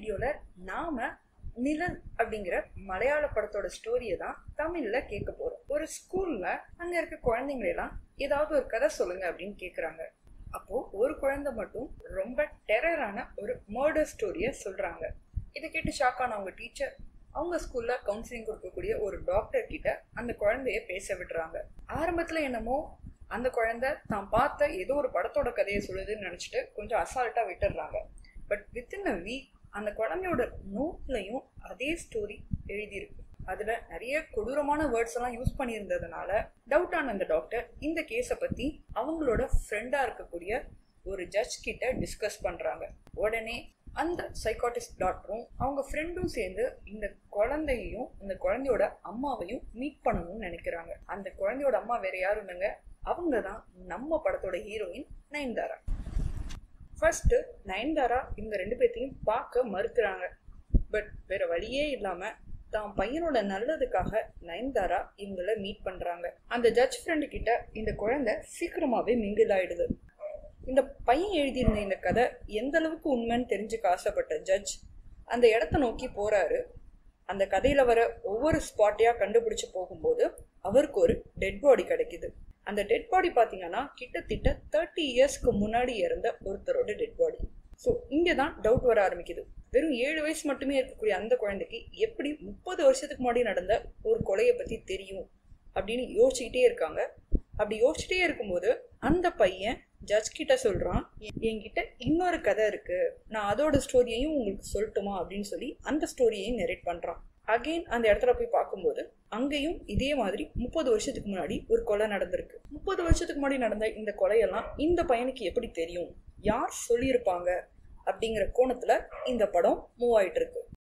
வீடியோவில் நாம நிழல் அப்படிங்கிற மலையாள படத்தோட ஸ்டோரியை தான் தமிழ்ல கேட்க போறோம் ஒரு ஸ்கூல்ல அங்க இருக்க குழந்தைங்களை எல்லாம் ஏதாவது ஒரு கதை சொல்லுங்க அப்படின்னு கேக்குறாங்க அப்போ ஒரு குழந்தை மட்டும் ரொம்ப டெரரான ஒரு மர்டர் ஸ்டோரியை சொல்றாங்க இதை கேட்டு ஷாக் ஆன அவங்க டீச்சர் அவங்க ஸ்கூல்ல கவுன்சிலிங் கொடுக்கக்கூடிய ஒரு டாக்டர் கிட்ட அந்த குழந்தைய பேச விடுறாங்க ஆரம்பத்துல என்னமோ அந்த குழந்தை தான் பார்த்த ஏதோ ஒரு படத்தோட கதையை சொல்லுதுன்னு நினைச்சிட்டு கொஞ்சம் அசால்ட்டா விட்டுடுறாங்க பட் வித்தின் அ வீக் அந்த குழந்தையோட நோட்லையும் அதே ஸ்டோரி எழுதியிருக்கு அதுல நிறைய கொடூரமான வேர்ட்ஸ் எல்லாம் யூஸ் பண்ணியிருந்ததுனால டவுட் ஆன அந்த டாக்டர் இந்த கேஸை பத்தி அவங்களோட ஃப்ரெண்டா இருக்கக்கூடிய ஒரு ஜட்ஜ் கிட்ட டிஸ்கஸ் பண்றாங்க உடனே அந்த சைக்காட்டிஸ்ட் டாக்டரும் அவங்க ஃப்ரெண்டும் சேர்ந்து இந்த குழந்தையையும் இந்த குழந்தையோட அம்மாவையும் மீட் பண்ணணும்னு நினைக்கிறாங்க அந்த குழந்தையோட அம்மா வேற யாரும் இல்லைங்க அவங்க தான் நம்ம படத்தோட ஹீரோயின் நயன்தாரா ஃபர்ஸ்ட் நயன்தாரா இவங்க ரெண்டு பேர்த்தையும் பார்க்க மறுக்கிறாங்க பட் வேற வழியே இல்லாம தான் பையனோட நல்லதுக்காக நயன்தாரா இவங்கள மீட் பண்றாங்க அந்த ஜட்ஜ் ஃப்ரெண்டு கிட்ட இந்த குழந்தை சீக்கிரமாவே மிங்கிள் ஆயிடுது இந்த பையன் எழுதியிருந்த இந்த கதை எந்த அளவுக்கு உண்மைன்னு தெரிஞ்சுக்க ஆசைப்பட்ட ஜட்ஜ் அந்த இடத்த நோக்கி போறாரு அந்த கதையில வர ஒவ்வொரு ஸ்பாட்டையா கண்டுபிடிச்சு போகும்போது அவருக்கு ஒரு டெட் பாடி கிடைக்குது அந்த டெட் பாடி பார்த்தீங்கன்னா கிட்டத்தட்ட தேர்ட்டி இயர்ஸ்க்கு முன்னாடி இறந்த ஒருத்தரோட டெட் பாடி ஸோ இங்கே தான் டவுட் வர ஆரம்பிக்குது வெறும் ஏழு வயசு மட்டுமே இருக்கக்கூடிய அந்த குழந்தைக்கு எப்படி முப்பது வருஷத்துக்கு முன்னாடி நடந்த ஒரு கொலையை பற்றி தெரியும் அப்படின்னு யோசிச்சுக்கிட்டே இருக்காங்க அப்படி யோசிச்சுட்டே இருக்கும்போது அந்த பையன் ஜட்ஜ் கிட்ட சொல்றான் என்கிட்ட இன்னொரு கதை இருக்கு நான் அதோட ஸ்டோரியையும் உங்களுக்கு சொல்லட்டுமா அப்படின்னு சொல்லி அந்த ஸ்டோரியையும் நெரேட் பண்றான் அகெயின் அந்த இடத்துல போய் பார்க்கும்போது அங்கேயும் இதே மாதிரி முப்பது வருஷத்துக்கு முன்னாடி ஒரு கொலை நடந்திருக்கு முப்பது வருஷத்துக்கு முன்னாடி நடந்த இந்த கொலையெல்லாம் இந்த பையனுக்கு எப்படி தெரியும் யார் சொல்லியிருப்பாங்க அப்படிங்கிற கோணத்துல இந்த படம் மூவ் ஆயிட்டு இருக்கு